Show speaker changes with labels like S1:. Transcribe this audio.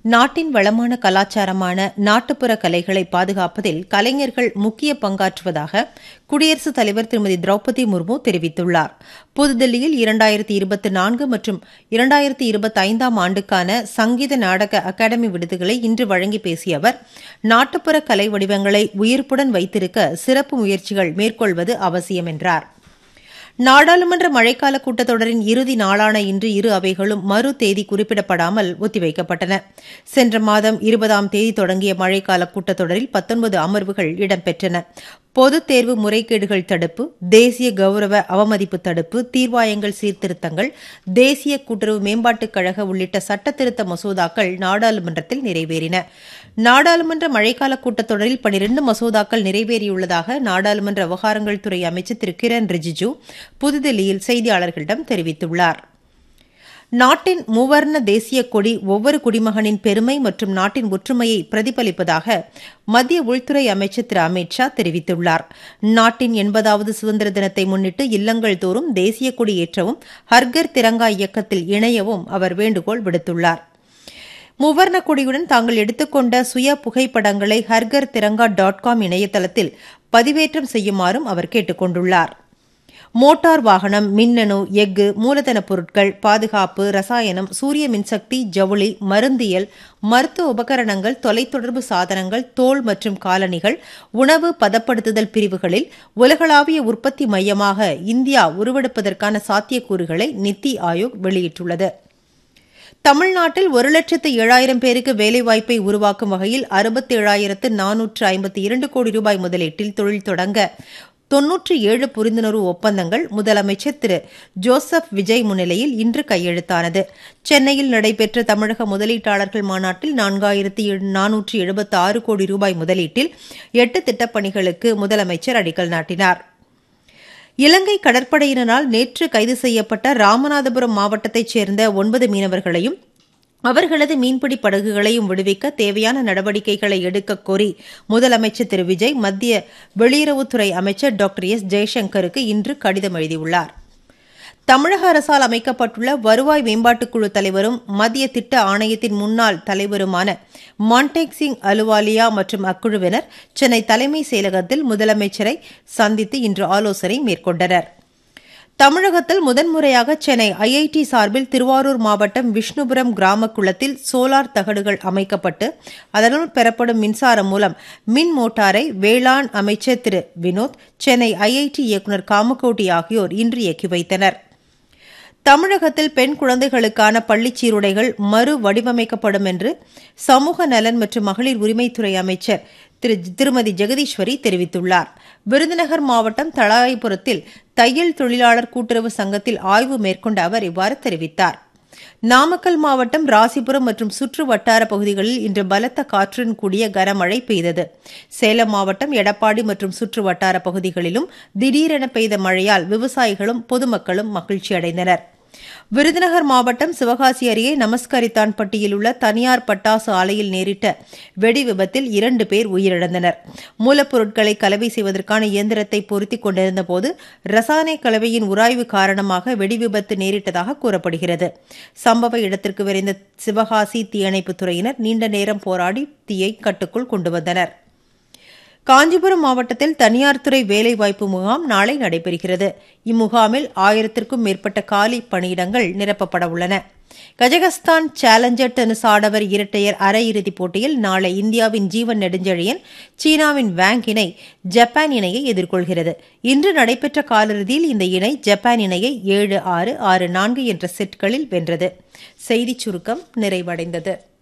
S1: நாட்டின் வளமான கலாச்சாரமான நாட்டுப்புற கலைகளை பாதுகாப்பதில் கலைஞர்கள் முக்கிய பங்காற்றுவதாக குடியரசுத் தலைவர் திருமதி திரௌபதி முர்மு தெரிவித்துள்ளார் புதுதில்லியில் இரண்டாயிரத்தி இருபத்தி நான்கு மற்றும் இரண்டாயிரத்தி இருபத்தி ஐந்தாம் ஆண்டுக்கான சங்கீத நாடக அகாடமி விருதுகளை இன்று வழங்கி பேசிய அவர் நாட்டுப்புற கலை வடிவங்களை உயிர்ப்புடன் வைத்திருக்க சிறப்பு முயற்சிகள் மேற்கொள்வது அவசியம் என்றார் நாடாளுமன்ற மழைக்கால கூட்டத்தொடரின் இறுதி நாளான இன்று இரு அவைகளும் மறு தேதி குறிப்பிடப்படாமல் ஒத்திவைக்கப்பட்டன சென்ற மாதம் இருபதாம் தேதி தொடங்கிய மழைக்கால கூட்டத்தொடரில் பத்தொன்பது அமர்வுகள் இடம்பெற்றன பொதுத் தேர்வு முறைகேடுகள் தடுப்பு தேசிய கௌரவ அவமதிப்பு தடுப்பு தீர்வாயங்கள் சீர்திருத்தங்கள் தேசிய கூட்டுறவு மேம்பாட்டுக் கழக உள்ளிட்ட சட்டத்திருத்த மசோதாக்கள் நாடாளுமன்றத்தில் நிறைவேறின நாடாளுமன்ற மழைக்கால கூட்டத்தொடரில் பனிரண்டு மசோதாக்கள் நிறைவேறியுள்ளதாக நாடாளுமன்ற விவகாரங்கள் துறை அமைச்சர் திரு கிரண் ரிஜிஜு புதுதில்லியில் செய்தியாளர்களிடம் தெரிவித்துள்ளார் நாட்டின் மூவர்ண தேசிய கொடி ஒவ்வொரு குடிமகனின் பெருமை மற்றும் நாட்டின் ஒற்றுமையை பிரதிபலிப்பதாக மத்திய உள்துறை அமைச்சர் திரு அமித் ஷா தெரிவித்துள்ளார் நாட்டின் எண்பதாவது சுதந்திர தினத்தை முன்னிட்டு இல்லங்கள் தோறும் தேசிய கொடி ஏற்றவும் ஹர்கர் திரங்கா இயக்கத்தில் இணையவும் அவர் வேண்டுகோள் விடுத்துள்ளார் மூவர்ண கொடியுடன் தாங்கள் எடுத்துக்கொண்ட சுய புகைப்படங்களை ஹர்கர் திரங்கா டாட் காம் இணையதளத்தில் பதிவேற்றம் செய்யுமாறும் அவர் கேட்டுக் கொண்டுள்ளார் மோட்டார் வாகனம் மின்னணு எஃகு மூலதனப் பொருட்கள் பாதுகாப்பு ரசாயனம் சூரிய மின்சக்தி ஜவுளி மருந்தியல் மருத்துவ உபகரணங்கள் தொலைத்தொடர்பு சாதனங்கள் தோல் மற்றும் காலணிகள் உணவு பதப்படுத்துதல் பிரிவுகளில் உலகளாவிய உற்பத்தி மையமாக இந்தியா உருவெடுப்பதற்கான சாத்தியக்கூறுகளை நித்தி ஆயோக் வெளியிட்டுள்ளது தமிழ்நாட்டில் ஒரு லட்சத்து ஏழாயிரம் பேருக்கு வேலைவாய்ப்பை உருவாக்கும் வகையில் அறுபத்தேழாயிரத்து நானூற்று ஐம்பத்தி இரண்டு கோடி ரூபாய் முதலீட்டில் தொழில் தொடங்க தொன்னூற்றி ஏழு புரிந்துணர்வு ஒப்பந்தங்கள் முதலமைச்சர் திரு ஜோசப் விஜய் முன்னிலையில் இன்று கையெழுத்தானது சென்னையில் நடைபெற்ற தமிழக முதலீட்டாளர்கள் மாநாட்டில் நான்காயிரத்தி நானூற்றி எழுபத்தி ஆறு கோடி ரூபாய் முதலீட்டில் எட்டு திட்டப்பணிகளுக்கு முதலமைச்சர் அடிக்கல் நாட்டினார் இலங்கை கடற்படையினரால் நேற்று கைது செய்யப்பட்ட ராமநாதபுரம் மாவட்டத்தைச் சேர்ந்த ஒன்பது மீனவர்களையும் அவர்களது மீன்பிடி படகுகளையும் விடுவிக்க தேவையான நடவடிக்கைகளை எடுக்க கோரி முதலமைச்சர் திரு விஜய் மத்திய வெளியுறவுத்துறை அமைச்சர் டாக்டர் எஸ் ஜெய்சங்கருக்கு இன்று கடிதம் எழுதியுள்ளார் தமிழக அரசால் அமைக்கப்பட்டுள்ள வருவாய் மேம்பாட்டுக்குழு தலைவரும் மத்திய திட்ட ஆணையத்தின் முன்னாள் தலைவருமான மான்டேக் சிங் அலுவாலியா மற்றும் அக்குழுவினர் சென்னை தலைமை செயலகத்தில் முதலமைச்சரை சந்தித்து இன்று ஆலோசனை மேற்கொண்டனா் தமிழகத்தில் முதன்முறையாக சென்னை ஐஐடி சார்பில் திருவாரூர் மாவட்டம் விஷ்ணுபுரம் கிராம குளத்தில் சோலார் தகடுகள் அமைக்கப்பட்டு அதனுள் பெறப்படும் மின்சாரம் மூலம் மின் மோட்டாரை வேளாண் அமைச்சர் திரு வினோத் சென்னை ஐஐடி இயக்குநர் காமகோட்டி ஆகியோர் இன்று இயக்கி வைத்தனர் தமிழகத்தில் பெண் குழந்தைகளுக்கான பள்ளிச் சீருடைகள் மறு வடிவமைக்கப்படும் என்று சமூக நலன் மற்றும் மகளிர் உரிமைத்துறை அமைச்சர் திரு திருமதி ஜெகதீஸ்வரி தெரிவித்துள்ளார் விருதுநகர் மாவட்டம் தளாயிபுரத்தில் தையல் தொழிலாளர் கூட்டுறவு சங்கத்தில் ஆய்வு மேற்கொண்ட அவர் இவ்வாறு தெரிவித்தார் நாமக்கல் மாவட்டம் ராசிபுரம் மற்றும் சுற்று வட்டார பகுதிகளில் இன்று பலத்த காற்றுடன் கூடிய கனமழை பெய்தது சேலம் மாவட்டம் எடப்பாடி மற்றும் சுற்று வட்டார பகுதிகளிலும் திடீரென பெய்த மழையால் விவசாயிகளும் பொதுமக்களும் மகிழ்ச்சி அடைந்தனர் விருதுநகர் மாவட்டம் சிவகாசி அருகே நமஸ்கரித்தான் பட்டியில் உள்ள தனியார் பட்டாசு ஆலையில் நேரிட்ட வெடி விபத்தில் இரண்டு பேர் உயிரிழந்தனர் மூலப்பொருட்களை கலவை செய்வதற்கான இயந்திரத்தை பொருத்திக் கொண்டிருந்த போது ரசாயன கலவையின் உராய்வு காரணமாக வெடி விபத்து நேரிட்டதாக கூறப்படுகிறது சம்பவ இடத்திற்கு விரைந்த சிவகாசி தீயணைப்புத் துறையினர் நீண்ட நேரம் போராடி தீயை கட்டுக்குள் கொண்டு வந்தனா் காஞ்சிபுரம் மாவட்டத்தில் தனியார் துறை வேலைவாய்ப்பு முகாம் நாளை நடைபெறுகிறது இம்முகாமில் ஆயிரத்திற்கும் மேற்பட்ட காலி பணியிடங்கள் நிரப்பப்பட உள்ளன கஜகஸ்தான் சேலஞ்சர் டென்னிஸ் ஆடவர் இரட்டையர் அரையிறுதிப் போட்டியில் நாளை இந்தியாவின் ஜீவன் நெடுஞ்செழியன் சீனாவின் வேங் இணை ஜப்பான் இணையை எதிர்கொள்கிறது இன்று நடைபெற்ற காலிறுதியில் இந்த இணை ஜப்பான் இணையை ஏழு ஆறு ஆறு நான்கு என்ற செட்களில் வென்றது செய்திச் சுருக்கம் நிறைவடைந்தது